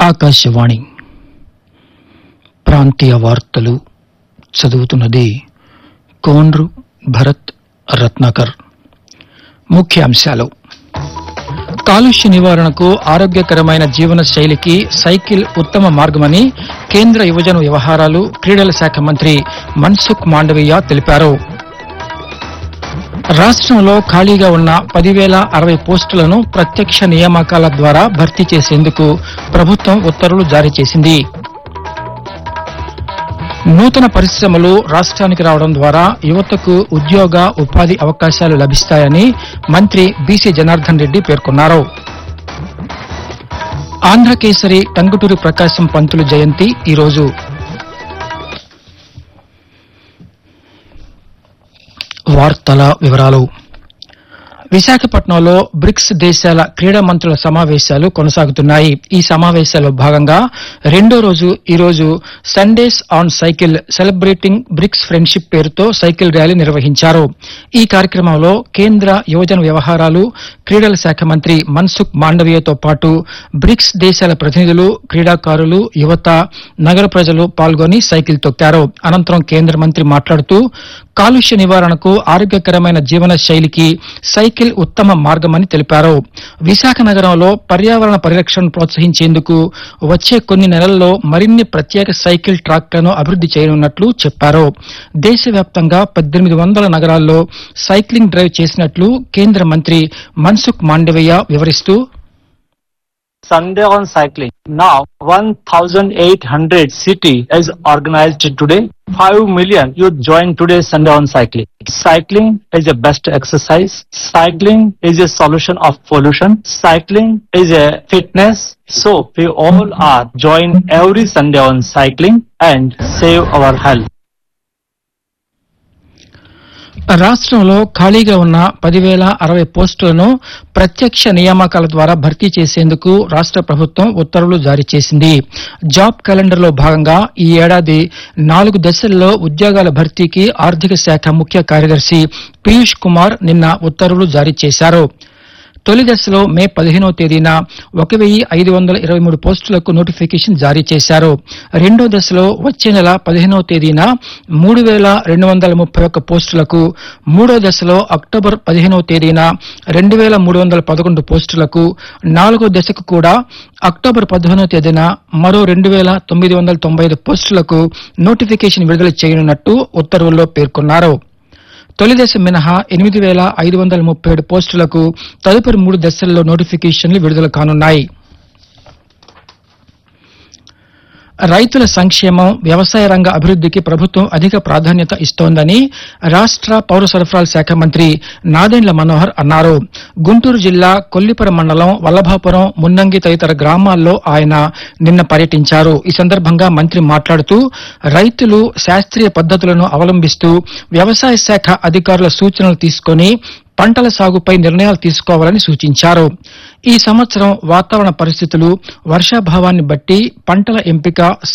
ఆకాశవాణి ప్రాంతీయ వార్తలు చదువుతున్నది కోన్రు భరత్ రత్నాకర్ ముఖ్యాంశాలు కాలుష్య నివారణకు ఆరోగ్యకరమైన జీవన శైలికి సైకిల్ ఉత్తమ మార్గమని కేంద్ర యువజన వ్యవహారాలు క్రీడల శాఖ మంత్రి మన్సుఖ్ మాండవీయ తెలిపారు రాష్ట్రంలో ఖాళీగా ఉన్న పదివేల అరవై పోస్టులను ప్రత్యక్ష నియామకాల ద్వారా భర్తీ చేసేందుకు ప్రభుత్వం ఉత్తర్వులు జారీ చేసింది నూతన పరిశ్రమలు రాష్ట్రానికి రావడం ద్వారా యువతకు ఉద్యోగ ఉపాధి అవకాశాలు లభిస్తాయని మంత్రి బీసీ జనార్దన్ రెడ్డి పేర్కొన్నారు ఆంధ్రకేసరి టంగుటూరి ప్రకాశం పంతులు జయంతి ఈరోజు వార్తల వివరాలు విశాఖపట్నంలో బ్రిక్స్ దేశాల క్రీడా మంత్రుల సమావేశాలు కొనసాగుతున్నాయి ఈ సమావేశాల్లో భాగంగా రెండో రోజు ఈ రోజు Sundays on cycle celebrating BRICS friendship పేరుతో సైకిల్ ర్యాలీ నిర్వహించారు ఈ కార్యక్రమంలో కేంద్ర యువజన వ్యవహారాలు క్రీడల శాఖ మంత్రి మన్సుఖ్ మాండవీయతో పాటు బ్రిక్స్ దేశాల ప్రతినిధులు క్రీడాకారులు యువత నగర ప్రజలు పాల్గొని సైకిల్ తొక్కారు అనంతరం కేంద్ర మంత్రి మాట్లాడుతూ కాలుష్య నివారణకు ఆరోగ్యకరమైన జీవన శైలికి సైకిల్ ఉత్తమ మార్గమని తెలిపారు విశాఖ నగరంలో పర్యావరణ పరిరక్షణను ప్రోత్సహించేందుకు వచ్చే కొన్ని నెలల్లో మరిన్ని ప్రత్యేక సైకిల్ ట్రాక్లను అభివృద్ది చేయనున్నట్లు చెప్పారు దేశవ్యాప్తంగా పద్దెనిమిది వందల నగరాల్లో సైక్లింగ్ డ్రైవ్ చేసినట్లు కేంద్ర మంత్రి మన్సుఖ్ మాండవీయ వివరిస్తూ Sunday on cycling. Now 1,800 city is organized today. 5 million youth join today Sunday on cycling. Cycling is a best exercise. Cycling is a solution of pollution. Cycling is a fitness. So we all are join every Sunday on cycling and save our health. రాష్ట్రంలో ఖాళీగా ఉన్న పదివేల అరవై పోస్టులను ప్రత్యక్ష నియామకాల ద్వారా భర్తీ చేసేందుకు రాష్ట్ర ప్రభుత్వం ఉత్తర్వులు జారీ చేసింది జాబ్ క్యాలెండర్ లో భాగంగా ఈ ఏడాది నాలుగు దశల్లో ఉద్యోగాల భర్తీకి ఆర్థిక శాఖ ముఖ్య కార్యదర్శి పీయూష్ కుమార్ నిన్న ఉత్తర్వులు జారీ చేశారు తొలి దశలో మే పదిహేనవ తేదీన ఒక వెయ్యి ఐదు వందల ఇరవై మూడు పోస్టులకు నోటిఫికేషన్ జారీ చేశారు రెండో దశలో వచ్చే నెల పదిహేనవ తేదీన మూడు వేల రెండు వందల ముప్పై ఒక్క పోస్టులకు మూడో దశలో అక్టోబర్ పదిహేనవ తేదీన రెండు వేల మూడు వందల పదకొండు పోస్టులకు నాలుగో దశకు కూడా అక్టోబర్ పదిహేనవ తేదీన మరో రెండు వేల తొమ్మిది వందల తొంభై ఐదు పోస్టులకు నోటిఫికేషన్ విడుదల చేయనున్నట్టు ఉత్తర్వుల్లో పేర్కొన్నారు తొలి దశ మినహా ఎనిమిది వేల ఐదు వందల ముప్పై ఏడు పోస్టులకు తదుపరి మూడు దశల్లో నోటిఫికేషన్లు విడుదల కానున్నాయి రైతుల సంక్షేమం వ్యవసాయ రంగ అభివృద్ధికి ప్రభుత్వం అధిక ప్రాధాన్యత ఇస్తోందని రాష్ట్ర పౌర సరఫరాల శాఖ మంత్రి నాదెండ్ల మనోహర్ అన్నారు గుంటూరు జిల్లా కొల్లిపురం మండలం వల్లభాపురం మున్నంగి తదితర గ్రామాల్లో ఆయన నిన్న పర్యటించారు ఈ సందర్భంగా మంత్రి మాట్లాడుతూ రైతులు శాస్త్రీయ పద్ధతులను అవలంబిస్తూ వ్యవసాయ శాఖ అధికారుల సూచనలు తీసుకొని పంటల సాగుపై నిర్ణయాలు తీసుకోవాలని సూచించారు ఈ సంవత్సరం వాతావరణ పరిస్థితులు వర్షాభావాన్ని బట్టి పంటల ఎంపిక